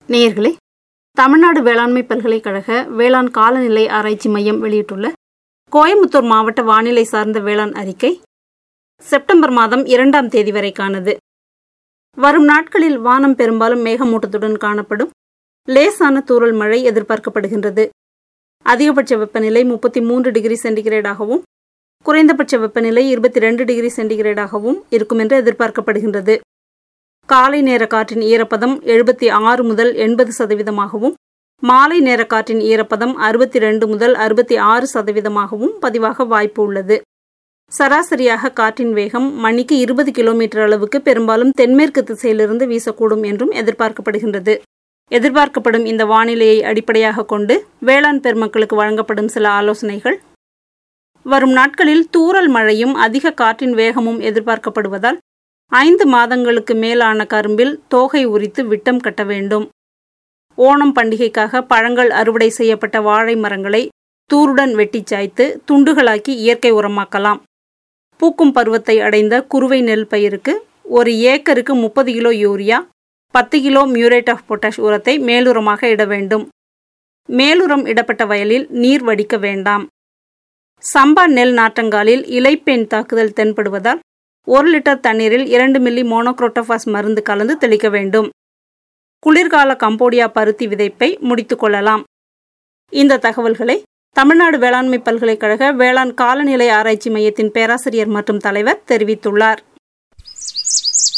நேயர்களே தமிழ்நாடு வேளாண்மை பல்கலைக்கழக வேளாண் காலநிலை ஆராய்ச்சி மையம் வெளியிட்டுள்ள கோயம்புத்தூர் மாவட்ட வானிலை சார்ந்த வேளாண் அறிக்கை செப்டம்பர் மாதம் இரண்டாம் தேதி வரைக்கானது வரும் நாட்களில் வானம் பெரும்பாலும் மேகமூட்டத்துடன் காணப்படும் லேசான தூறல் மழை எதிர்பார்க்கப்படுகின்றது அதிகபட்ச வெப்பநிலை முப்பத்தி மூன்று டிகிரி சென்டிகிரேடாகவும் குறைந்தபட்ச வெப்பநிலை இருபத்தி ரெண்டு டிகிரி சென்டிகிரேடாகவும் இருக்கும் என்று எதிர்பார்க்கப்படுகின்றது காலை நேர காற்றின் ஈரப்பதம் எழுபத்தி ஆறு முதல் எண்பது சதவீதமாகவும் மாலை நேர காற்றின் ஈரப்பதம் அறுபத்தி ரெண்டு முதல் அறுபத்தி ஆறு சதவீதமாகவும் பதிவாக வாய்ப்பு உள்ளது சராசரியாக காற்றின் வேகம் மணிக்கு இருபது கிலோமீட்டர் அளவுக்கு பெரும்பாலும் தென்மேற்கு திசையிலிருந்து வீசக்கூடும் என்றும் எதிர்பார்க்கப்படுகின்றது எதிர்பார்க்கப்படும் இந்த வானிலையை அடிப்படையாக கொண்டு வேளாண் பெருமக்களுக்கு வழங்கப்படும் சில ஆலோசனைகள் வரும் நாட்களில் தூறல் மழையும் அதிக காற்றின் வேகமும் எதிர்பார்க்கப்படுவதால் ஐந்து மாதங்களுக்கு மேலான கரும்பில் தோகை உரித்து விட்டம் கட்ட வேண்டும் ஓணம் பண்டிகைக்காக பழங்கள் அறுவடை செய்யப்பட்ட வாழை மரங்களை தூருடன் வெட்டி சாய்த்து துண்டுகளாக்கி இயற்கை உரமாக்கலாம் பூக்கும் பருவத்தை அடைந்த குறுவை நெல் பயிருக்கு ஒரு ஏக்கருக்கு முப்பது கிலோ யூரியா பத்து கிலோ மியூரேட் ஆஃப் பொட்டாஷ் உரத்தை மேலுரமாக இட வேண்டும் மேலுரம் இடப்பட்ட வயலில் நீர் வடிக்க வேண்டாம் சம்பா நெல் நாற்றங்காலில் இலைப்பெண் தாக்குதல் தென்படுவதால் ஒரு லிட்டர் தண்ணீரில் இரண்டு மில்லி மோனோக்ரோட்டோபாஸ் மருந்து கலந்து தெளிக்க வேண்டும் குளிர்கால கம்போடியா பருத்தி விதைப்பை முடித்து கொள்ளலாம் இந்த தகவல்களை தமிழ்நாடு வேளாண்மை பல்கலைக்கழக வேளாண் காலநிலை ஆராய்ச்சி மையத்தின் பேராசிரியர் மற்றும் தலைவர் தெரிவித்துள்ளார்